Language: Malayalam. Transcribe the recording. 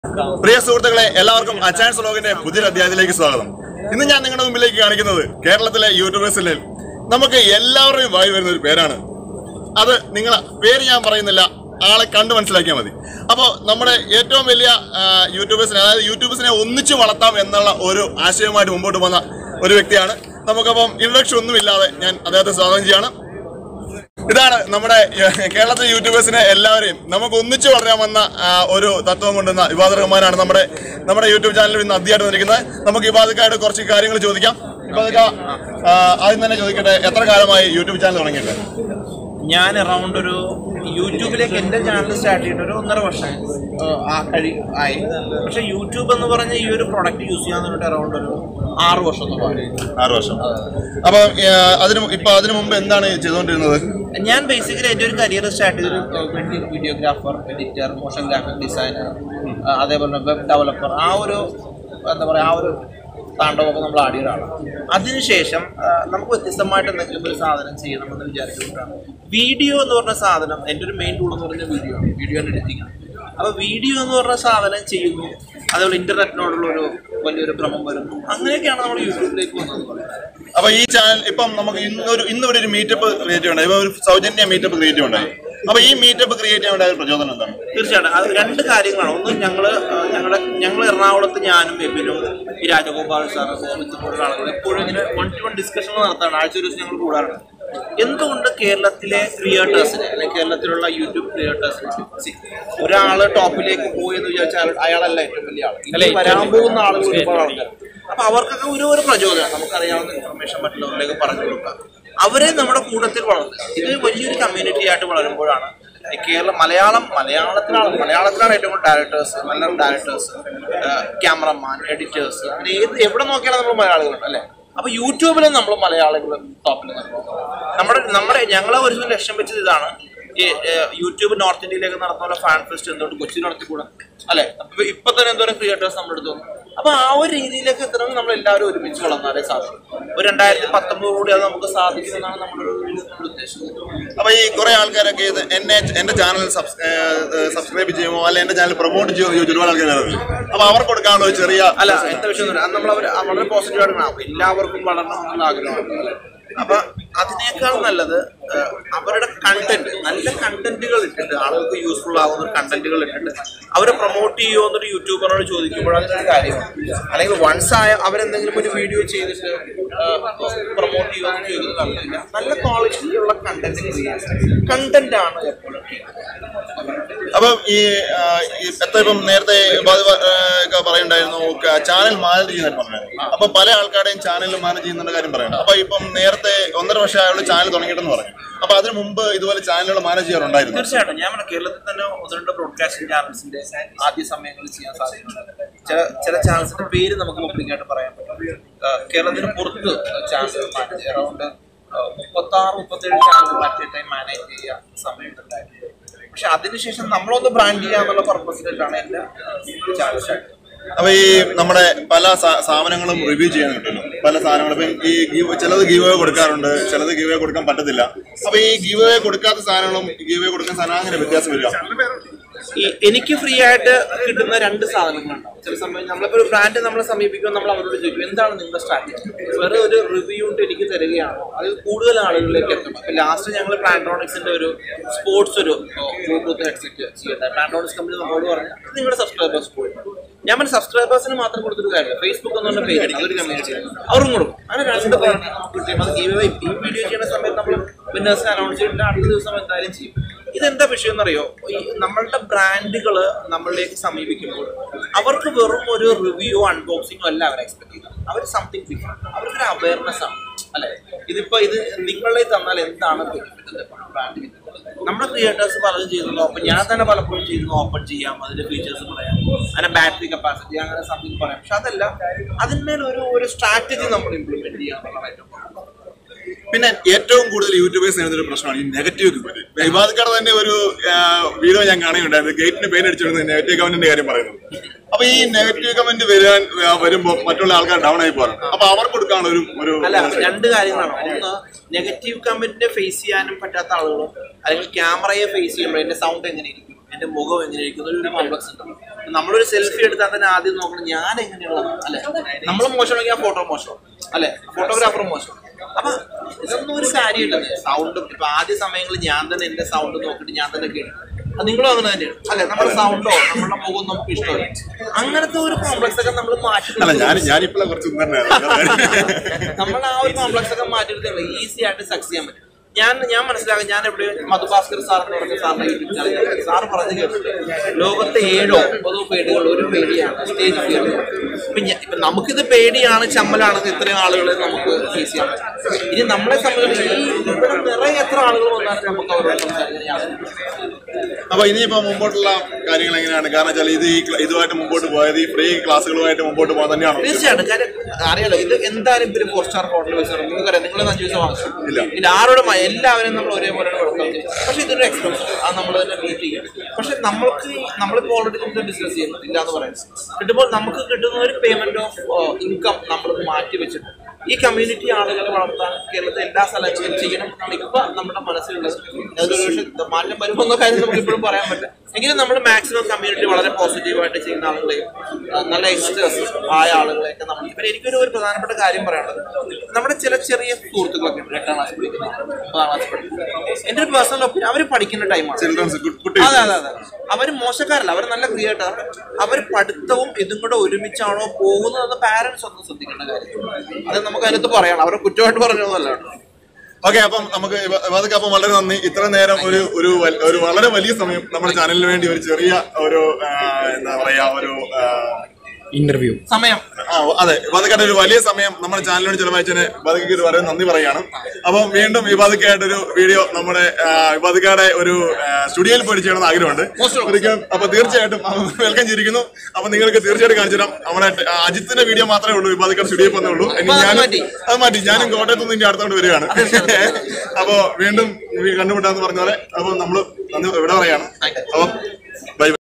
പ്രിയ സുഹൃത്തുക്കളെ എല്ലാവർക്കും അച്ചാൻസ് വ്ലോഗിന്റെ പുതിയൊരു അധ്യായത്തിലേക്ക് സ്വാഗതം ഇന്ന് ഞാൻ നിങ്ങളുടെ മുമ്പിലേക്ക് കാണിക്കുന്നത് കേരളത്തിലെ യൂട്യൂബേഴ്സിൽ നമുക്ക് എല്ലാവരുടെയും വായി വരുന്ന ഒരു പേരാണ് അത് നിങ്ങളെ പേര് ഞാൻ പറയുന്നില്ല ആളെ കണ്ടു മനസ്സിലാക്കിയാൽ മതി അപ്പോൾ നമ്മുടെ ഏറ്റവും വലിയ ആ, യൂട്യൂബേഴ്സിനെ അതായത് യൂട്യൂബേഴ്സിനെ ഒന്നിച്ചു വളർത്താം എന്നുള്ള ഒരു ആശയവുമായിട്ട് മുമ്പോട്ട് വന്ന ഒരു വ്യക്തിയാണ് നമുക്കപ്പം ഇൻട്രഡക്ഷൻ ഒന്നുമില്ലാതെ ഞാൻ അദ്ദേഹത്തെ സ്വാഗതം ചെയ്യാണ് ഇതാണ് നമ്മുടെ ഏഹ്, കേരളത്തിലെ യൂട്യൂബേഴ്സിനെ എല്ലാവരെയും നമുക്ക് ഒന്നിച്ചു വളരാമെന്ന ആ, ഒരു തത്വം കൊണ്ടുവന്ന ഇബാദ് റഹ്മാനാണ് നമ്മുടെ നമ്മുടെ യൂട്യൂബ് ചാനലിൽ ഇന്ന് അധ്യയായിട്ട് വന്നിരിക്കുന്നത് നമുക്ക് ഇബാദക്കായിട്ട് കുറച്ച് കാര്യങ്ങൾ ചോദിക്കാം ഇബാദക്ക ആ, ആദ്യം തന്നെ ചോദിക്കട്ടെ എത്ര കാലമായി യൂട്യൂബ് ചാനൽ തുടങ്ങിയിട്ട് ഞാൻ അറൗണ്ട് ഒരു യൂട്യൂബിലേക്ക് എൻ്റെ ചാനൽ സ്റ്റാർട്ട് ചെയ്തിട്ട് ഒരു ഒന്നര വർഷം ആ, ആ കഴി ആയി പക്ഷെ യൂട്യൂബ് എന്ന് പറഞ്ഞ ഈ ഒരു പ്രൊഡക്റ്റ് യൂസ് ചെയ്യാൻ വേണ്ടിയിട്ട് അറൗണ്ട് ഒരു ആറ് വർഷത്തോളമായി ആറ് വർഷം അപ്പൊ ഏഹ്, അതിന് ഇപ്പൊ അതിനു മുമ്പ് എന്താണ് ചെയ്തുകൊണ്ടിരുന്നത് ഞാൻ ബേസിക്കലി എൻ്റെ ഒരു കരിയർ സ്റ്റാർട്ട് ചെയ്തൊരു wedding videographer editor motion graphic designer അതേപോലെ വെബ് ഡെവലപ്പർ ആ ഒരു എന്താ പറയുക ആ ഒരു താണ്ഡവമൊക്കെ നമ്മൾ ആടിയ ഒരാളാണ് അതിനുശേഷം ആ, നമുക്ക് വ്യത്യസ്തമായിട്ട് എന്തെങ്കിലും ഒരു സാധനം ചെയ്യണമെന്ന് വിചാരിച്ചുകൊണ്ടാണ് വീഡിയോ എന്ന് പറഞ്ഞ സാധനം എൻ്റെ ഒരു മെയിൻ ടൂൾ എന്ന് പറഞ്ഞ വീഡിയോ ആണ് വീഡിയോ എഡിറ്റിംഗ് ആണ് അപ്പോൾ വീഡിയോ എന്ന് പറഞ്ഞ സാധനം ചെയ്യുന്നു അതേപോലെ ഇന്റർനെറ്റിനോടുള്ള ഒരു വലിയൊരു ഭ്രമം വരുന്നു അങ്ങനെയൊക്കെയാണ് നമ്മൾ യൂട്യൂബിലേക്ക് വന്നത് അപ്പൊ ഈ ചാനൽ ഇപ്പം നമുക്ക് ഇന്നൊരു ഇന്ന് ഇവിടെ ഒരു മീറ്റപ്പ് ക്രിയേറ്റ് ഉണ്ടായി ഇപ്പൊ ഒരു സൗജന്യ മീറ്റപ്പ് ക്രിയേറ്റ് ഉണ്ടായി അപ്പൊ ഈ മീറ്റപ്പ് ക്രിയേറ്റ് ചെയ്യാൻ ഉണ്ടായ ഒരു പ്രചോദനം എന്താണ് തീർച്ചയായിട്ടും അത് രണ്ട് കാര്യങ്ങളാണ് ഒന്ന് ഞങ്ങൾ ഞങ്ങളുടെ ഞങ്ങൾ എറണാകുളത്ത് ഞാനും എബിനും ഈ രാജഗോപാൽ സാർ ഗോവിന്ദ് പോലുള്ള ആളുകൾ എപ്പോഴും ഇങ്ങനെ വൺ ടു വൺ ഡിസ്കഷൻ നടത്താണ് ആഴ്ച ഒരു ദിവസം ഞങ്ങൾ കൂടാറുണ്ട് എന്തുകൊണ്ട് കേരളത്തിലെ ക്രിയേറ്റേഴ്സിനെ അല്ലെങ്കിൽ കേരളത്തിലുള്ള യൂട്യൂബ് ക്രിയേറ്റേഴ്സിനെ ഒരാള് ടോപ്പിലേക്ക് പോയി എന്ന് വിചാരിച്ചാൽ അയാളല്ല ഏറ്റവും വലിയ ആൾ ഇനി വരാൻ പോകുന്ന ആളുകൾ ഒരുപാട് ആൾക്കാർ അപ്പൊ അവർക്കൊക്കെ ഒരു ഒരു പ്രചോദനം നമുക്കറിയാവുന്ന ഇൻഫർമേഷൻ മറ്റുള്ളവരിലേക്ക് പറഞ്ഞു കൊടുക്കുക അവരെ നമ്മുടെ കൂട്ടത്തിൽ വളർത്തുക ഇത് വലിയൊരു കമ്മ്യൂണിറ്റി ആയിട്ട് വളരുമ്പോഴാണ് ഈ കേരള മലയാളം മലയാളത്തിലാണ് മലയാളത്തിലാണ് ഏറ്റവും കൂടുതൽ ഡയറക്ടേഴ്സ് നല്ല ഡയറക്ടേഴ്സ് ക്യാമറമാൻ എഡിറ്റേഴ്സ് അങ്ങനെ ഏത് എവിടെ നോക്കിയാലും നമ്മൾ മലയാളികളുണ്ട് അല്ലേ അപ്പൊ യൂട്യൂബിലും നമ്മൾ മലയാളികൾ ടോപ്പിൽ നിൽക്കും നമ്മുടെ നമ്മുടെ ഞങ്ങളെ ഒരു ലക്ഷ്യം വെച്ചത് ഇതാണ് ഈ ഏഹ്, യൂട്യൂബ് നോർത്ത് ഇന്ത്യയിലേക്ക് നടന്ന പോലെ ഫാൻ ഫെസ്റ്റ് എന്തുകൊണ്ട് കൊച്ചി നടത്തിക്കൂടാ അല്ലെ അപ്പൊ ഇപ്പൊ തന്നെ എന്തോരം ക്രിയേറ്റേഴ്സ് നമ്മുടെ അടുത്ത് വന്നു അപ്പൊ ആ ഒരു രീതിയിലേക്ക് എത്തണമെങ്കിൽ നമ്മൾ എല്ലാവരും ഒരുമിച്ച് വളർന്നാലേ സാധിക്കും ഒരു രണ്ടായിരത്തി പത്തൊമ്പത് കൂടി അത് നമുക്ക് സാധിക്കുമെന്നാണ് നമ്മുടെ ഒരു നമ്മുടെ ഉദ്ദേശം അപ്പൊ ഈ കുറെ ആൾക്കാരൊക്കെ ഇത് എന്നെ എന്റെ ചാനൽ സബ്സ്ക്രൈബ് ചെയ്യുമോ അല്ലെ എന്റെ ചാനൽ പ്രൊമോട്ട് ചെയ്യുമോ എന്ന് ചോദിച്ചു ഒരുപാട് ആൾക്കാർ അപ്പൊ അവർക്ക് കൊടുക്കാനുള്ള ഒരു ചെറിയ അല്ല എന്താ വിഷയം എന്ന് പറഞ്ഞാൽ അത് നമ്മൾ അവർ വളരെ പോസിറ്റീവ് ആയിട്ട് കാണാം എല്ലാവർക്കും വളരണം എന്ന ആഗ്രഹമാണ് അപ്പൊ അതിനേക്കാൾ നല്ലത് ഏഹ്, അവരുടെ കണ്ടന്റ് നല്ല കണ്ടന്റുകൾ ഇട്ടിട്ട് ആളുകൾക്ക് യൂസ്ഫുൾ ആവുന്ന കണ്ടന്റുകൾ ഇട്ടിട്ട് അവരെ പ്രൊമോട്ട് ചെയ്യുമോ എന്നൊരു യൂട്യൂബറോട് ചോദിക്കുമ്പോൾ അതിനൊരു കാര്യമാണ് അല്ലെങ്കിൽ വൺസ് ആയ അവരെന്തെങ്കിലും ഒരു വീഡിയോ ചെയ്തിട്ട് പ്രൊമോട്ട് ചെയ്യുമോ എന്ന് ചോദിക്കുന്നത് കാര്യമില്ല നല്ല ക്വാളിറ്റിയുള്ള കണ്ടന്റ് കണ്ടന്റ് ആണ് എപ്പോഴും അപ്പം ഈ ആ, ഈ എത്ര ഇപ്പം നേരത്തെ ബാദ് പ- ആ, ഒക്കെ പറയുണ്ടായിരുന്നു ചാനൽ മാനേജ് ചെയ്യുന്നതായിട്ട് പറഞ്ഞായിരുന്നു അപ്പൊ പല ആൾക്കാരുടെയും ചാനൽ മാനേജ് ചെയ്യുന്ന കാര്യം പറയുന്നു അപ്പൊ ഇപ്പം നേരത്തെ ഒന്നര വർഷം അയാൾ ചാനൽ തുടങ്ങിയിട്ടെന്ന് പറഞ്ഞു അപ്പൊ അതിന് മുമ്പ് ഇതുപോലെ ചാനലുകൾ മാനേജ് ചെയ്യാറുണ്ടായിരുന്നു തീർച്ചയായിട്ടും ഞാൻ പറഞ്ഞ കേരളത്തിൽ തന്നെ ഒന്ന് രണ്ട് ബ്രോഡ്കാസ്റ്റിംഗ് ചാനൽസിന്റെ ആദ്യ സമയങ്ങളിൽ ചെയ്യാൻ സാധിക്കുന്നുണ്ട് ചില ചില ചാനൽസിന്റെ പേര് നമുക്ക് പബ്ലിക്കായിട്ട് പറയാൻ പറ്റും ആ, കേരളത്തിന് പുറത്ത് ചാനൽ മാനേജ് അറൗണ്ട് മുപ്പത്തി ആറ് മുപ്പത്തേഴ് ചാനൽ അറ്റ് ടൈം മാനേജ് ചെയ്യാൻ സമയത്തുണ്ടായിരുന്നു പക്ഷെ അതിനുശേഷം നമ്മളൊന്ന് ബ്രാൻഡ് ചെയ്യാന്നുള്ള പർപ്പസിലേക്കാണ് എന്റെ ചാനൽ സ്റ്റാർട്ട് ചെയ്തത് അപ്പൊ ഈ നമ്മുടെ പല സാ- സാധനങ്ങളും റിവ്യൂ ചെയ്യാൻ കിട്ടുമല്ലോ പല സാധനങ്ങളും ഇപ്പം ഈ give- ചിലത് ഗീവ് അവേ കൊടുക്കാറുണ്ട് ചിലത് ഗീവ് അവേ കൊടുക്കാൻ പറ്റത്തില്ല അപ്പൊ ഈ ഗീവ് അവേ കൊടുക്കാത്ത സാധനങ്ങളും ഗീവ് അവേ കൊടുക്കുന്ന സാധനം അങ്ങനെ വ്യത്യാസം വരിക ഈ എനിക്ക് ഫ്രീ ആയിട്ട് കിട്ടുന്ന രണ്ട് സാധനങ്ങളുണ്ടാവും ചില സമയം നമ്മളിപ്പോൾ ഒരു ബ്രാൻഡ് നമ്മളെ സമീപിക്കുമ്പോൾ നമ്മൾ അവരോട് ചോദിക്കും എന്താണ് നിങ്ങളുടെ സ്ട്രാറ്റജി വേറെ ഒരു റിവ്യൂ കൊണ്ട് എനിക്ക് തരികയാണോ അത് കൂടുതൽ ആളുകളിലേക്ക് എത്തണം അപ്പൊ ലാസ്റ്റ് ഞങ്ങൾ പ്ലാൻട്രോണിക്സിന്റെ ഒരു സ്പോർട്സ് ഒരു ബ്ലൂടൂത്ത് ഹെഡ്സെറ്റ് ചെയ്യട്ടെ പ്ലാൻട്രോണിക്സ് കമ്പനി നമ്മളോട് പറഞ്ഞു "ഇത് നിങ്ങളുടെ സബ്സ്ക്രൈബേഴ്സ് പോയി ഞാൻ പറഞ്ഞ സബ്സ്ക്രൈബേഴ്സിന് മാത്രം കൊടുത്തൊരു കാര്യം ഫേസ്ബുക്ക് എന്ന് പറഞ്ഞ പേജ് അതൊരു കമ്മ്യൂണിറ്റി അവർക്കും കൊടുക്കും അങ്ങനെ രണ്ട് പ്രോഡക്റ്റ് നമുക്ക് കിട്ടും അത് ഗീവ് ഈ വീഡിയോ ചെയ്യുന്ന സമയത്ത് നമ്മൾ വിന്നേഴ്സിനെ അനൗൺസ് ചെയ്തിട്ട് അടുത്ത ദിവസം എന്തായാലും ചെയ്യും ഇതെന്താ വിഷയം എന്നറിയോ ഈ നമ്മളുടെ ബ്രാൻഡുകൾ നമ്മളിലേക്ക് സമീപിക്കുമ്പോൾ അവർക്ക് വെറും ഒരു റിവ്യൂ അൺബോക്സിങ്ങോ അല്ല അവർ എക്സ്പെക്ട് ചെയ്യുന്നത് അവർ സംതിങ് ഡിഫറെന്റ് അവർക്കൊരു അവയർനെസ് ആണ് അല്ലെ ഇതിപ്പോ ഇത് നിങ്ങളെ തന്നാൽ എന്താണ് ബെനിഫിറ്റ് ബ്രാൻഡിന് നമ്മുടെ ക്രിയേറ്റേഴ്സ് പലതും ചെയ്യുന്നത് ഓപ്പൺ ഞാൻ തന്നെ പലപ്പോഴും ചെയ്യുന്നത് ഓപ്പൺ ചെയ്യാം അതിന്റെ ഫീച്ചേഴ്സ് പറയാം അതിന്റെ ബാറ്ററി കപ്പാസിറ്റി അങ്ങനെ സംതിങ് പറയാം പക്ഷെ അതല്ല അതിന്മേൽ ഒരു ഒരു സ്ട്രാറ്റജി നമ്മൾ ഇംപ്ലിമെന്റ് ചെയ്യുക എന്നുള്ളതാണ് ഏറ്റവും important. പിന്നെ ഏറ്റവും കൂടുതൽ യൂട്യൂബേഴ്സ് നേരിടുന്ന ഒരു പ്രശ്നമാണ് ഈ നെഗറ്റീവ് കമന്റ് വിവാദക്കാർ തന്നെ ഒരു ആ, വീഡിയോ ഞാൻ കാണുകയുണ്ടായിരുന്നു ഗേറ്റിന് പെയിൻ അടിച്ചിരുന്ന നെഗറ്റീവ് കമന്റിന്റെ കാര്യം പറയുന്നത് അപ്പൊ ഈ നെഗറ്റീവ് കമന്റ് വരാൻ ആ, വരുമ്പോ മറ്റുള്ള ആൾക്കാർ ഡൗൺ ആയി പോകാറുണ്ട് അപ്പൊ അവർക്ക് കൊടുക്കാനുള്ള ഒരു ഒരു അല്ല രണ്ട് കാര്യങ്ങളാണ് ഒന്ന് നെഗറ്റീവ് കമന്റിനെ ഫേസ് ചെയ്യാനും പറ്റാത്ത ആളുകളും അല്ലെങ്കിൽ ക്യാമറയെ ഫേസ് ചെയ്യുമ്പോൾ എന്റെ സൗണ്ട് എങ്ങനെ ഇരിക്കും എന്റെ മുഖം എങ്ങനെ ഇരിക്കുന്ന ഒരു കോംപ്ലക്സ് ഉണ്ട് നമ്മളൊരു സെൽഫി എടുത്താൽ തന്നെ ആദ്യം നോക്കണം ഞാൻ എങ്ങനെയുള്ളത് അല്ലെ നമ്മൾ മോശമാണെങ്കിൽ ആ ഫോട്ടോ മോശം അല്ലെ ഫോട്ടോഗ്രാഫർ മോശം അപ്പൊ ഇതൊന്നും ഒരു കാര്യമില്ലെന്ന് സൗണ്ട് ഇപ്പൊ ആദ്യ സമയങ്ങളിൽ ഞാൻ തന്നെ എന്റെ സൗണ്ട് നോക്കിയിട്ട് ഞാൻ തന്നെ കേട്ടു അത് നിങ്ങളും അങ്ങനെ തന്നെയാണ് അല്ലെ നമ്മുടെ സൗണ്ടോ നമ്മുടെ മുഖം നമുക്ക് ഇഷ്ടമല്ല അങ്ങനത്തെ ഒരു കോംപ്ലക്സ് ഒക്കെ നമ്മൾ മാറ്റി അല്ല ഞാൻ ഞാനിപ്പോഴാണ് കുറച്ച് ഉന്നതനാണ് നമ്മൾ ആ ഒരു കോംപ്ലക്സ് ഒക്കെ മാറ്റിയെടുത്തേ ഈസി ആയിട്ട് സക്സ് ചെയ്യാൻ പറ്റും ഞാൻ ഞാൻ മനസ്സിലാക്കാം ഞാൻ എവിടെ മധുഭാസ്കർ സാർ എന്ന് പറഞ്ഞ സാറിന്റെ യൂട്യൂബ് ചാനൽ സാർ പറഞ്ഞു കേട്ടിട്ടുണ്ട് ലോകത്തെ ഏഴോ ഒമ്പതോ പേടികൾ ഒരു പേടിയാണ് സ്റ്റേജ് ഫിയർ ഇപ്പൊ ഞ- ഇപ്പൊ നമുക്കിത് പേടിയാണ് ചമ്മലാണെന്ന് ഇത്രയും ആളുകളെ നമുക്ക് ഫേസ് ചെയ്യാൻ പറ്റും ഇനി നമ്മളെ സംബന്ധിച്ച് ഈ ഇവിടെ നിറയെ എത്ര ആളുകൾ വന്നാലും നമുക്ക് അവരോട് സംസാരിക്കാൻ യാതൊരു അപ്പൊ ഇനിയിപ്പോ മുമ്പോട്ടുള്ള കാര്യങ്ങൾ എങ്ങനെയാണ് കാരണം വെച്ചാൽ ഇത് ഈ ക്ല- ഇതുമായിട്ട് മുമ്പോട്ട് പോയത് ഈ ഫ്രീ ക്ലാസ്സുകളുമായിട്ട് മുമ്പോട്ട് പോകാൻ തന്നെയാണോ തീർച്ചയായിട്ടും കാര്യം അറിയാലോ ഇത് എന്തായാലും ഇവര് ഫോർ സ്റ്റാർ ഹോട്ടൽ വെച്ചാൽ നിങ്ങൾക്കറിയാം നിങ്ങൾ അഞ്ചു ദിവസം വാങ്ങിച്ചു ഇല്ല. ഇത് ആരോടും മ- എല്ലാവരും നമ്മൾ ഒരേപോലെ വെൽക്കം ചെയ്യും പക്ഷെ ഇതൊരു എക്സ്പെൻസ് അത് നമ്മൾ തന്നെ മീറ്റ് ചെയ്യും പക്ഷെ നമ്മൾക്ക് ഈ- നമ്മളിപ്പോൾ ഓൾറെഡി നമുക്ക് ബിസിനസ് ചെയ്യുന്നത് ഇല്ല എന്ന് പറയുന്നത് കിട്ടുമ്പോൾ നമുക്ക് കിട്ടുന്ന ഒരു പേയ്മെന്റ് ഓഫ് ഇൻകം നമ്മൾ മാറ്റി വെച്ചിട്ട് ഈ കമ്മ്യൂണിറ്റി ആളുകളെ വളർത്താൻ കേരളത്തിൽ എല്ലാ സ്ഥലങ്ങളിലും ചെയ്യണം എന്നാണ് ഇപ്പൊ നമ്മുടെ മനസ്സിലുള്ളത് അതൊരു പക്ഷേ മാറ്റം വരുമെന്ന കാര്യം നമുക്ക് ഇപ്പോഴും പറയാൻ പറ്റില്ല എങ്കിലും നമ്മൾ മാക്സിമം കമ്മ്യൂണിറ്റി വളരെ പോസിറ്റീവായിട്ട് ചെയ്യുന്ന ആളുകളെയും ആ, നല്ല യങ്സ്റ്റേഴ്സ് ആയ ആളുകളെയൊക്കെ നമ്മൾ ഇപ്പം എനിക്കൊരു ഒരു പ്രധാനപ്പെട്ട കാര്യം പറയാനുള്ളത് നമ്മുടെ ചില ചെറിയ സുഹൃത്തുക്കളൊക്കെ ഉണ്ട് എട്ടാം ക്ലാസ് പഠിക്കുന്ന ഒമ്പതാം ക്ലാസ് പഠിക്കുന്ന എൻ്റെ ഒരു പേഴ്സണൽ ഒപ്പീനിയൻ അവർ പഠിക്കുന്ന ടൈമാണ് ചിൽഡ്രൻസ് കുട്ടി അതെ അതെ അതെ അവർ മോശക്കാരല്ല അവർ നല്ല ക്രിയേറ്റർ അവർ പഠിത്തവും ഇതും കൂടെ ഒരുമിച്ചാണോ പോകുന്നതെന്ന് പാരന്റ്സ് ഒന്ന് ശ്രദ്ധിക്കേണ്ട കാര്യം അത് നമുക്ക് അതിനകത്ത് പറയണം അവരെ കുറ്റമായിട്ട് പറഞ്ഞതൊന്നല്ല കേട്ടോ ഓക്കെ അപ്പം നമുക്ക് ഇവ- ഇവർക്ക് അപ്പം വളരെ നന്ദി ഇത്ര നേരം ഒരു ഒരു വൽ- ഒരു വളരെ വലിയ സമയം നമ്മുടെ ചാനലിന് വേണ്ടി ഒരു ചെറിയ ഒരു ആ, എന്താ പറയാ ഒരു ആ, ഇന്റർവ്യൂ സമയം ആ, അതെ ഇവാദക്കാരുടെ ഒരു വലിയ സമയം നമ്മുടെ ചാനലിനോട് ചെലവഴിച്ചതിന് ഇവാദക്ക് ഒരു വളരെ നന്ദി പറയാണ് അപ്പം വീണ്ടും ഇവാദക്കായിട്ട് ഒരു വീഡിയോ നമ്മുടെ ഇവാദക്കാരുടെ ഒരു ആ, സ്റ്റുഡിയോയിൽ പോയി ചെയ്യണമെന്ന് ആഗ്രഹമുണ്ട് ഒരിക്കലും അപ്പൊ തീർച്ചയായിട്ടും വെൽക്കം ചെയ്തിരിക്കുന്നു അപ്പൊ നിങ്ങൾക്ക് തീർച്ചയായിട്ടും കാണിച്ചു തരാം നമ്മുടെ ആ, അജിത്തിന്റെ വീഡിയോ മാത്രമേ ഉള്ളൂ ഇവാദക്കാർ സ്റ്റുഡിയോയിൽ വന്നേ ഉള്ളൂ ഇനി അപ്പൊ അത് ഞാനും മാറ്റി. അത് മാറ്റി ഞാനും കോട്ടയത്ത് നിന്ന് ഇനി അടുത്തോണ്ട് വരികയാണ് അപ്പൊ വീണ്ടും കണ്ടുമുട്ടാന്ന് പറഞ്ഞ പോലെ അപ്പൊ നമ്മള് നന്ദി ഇവിടെ പറയാണ് അപ്പൊ ബൈ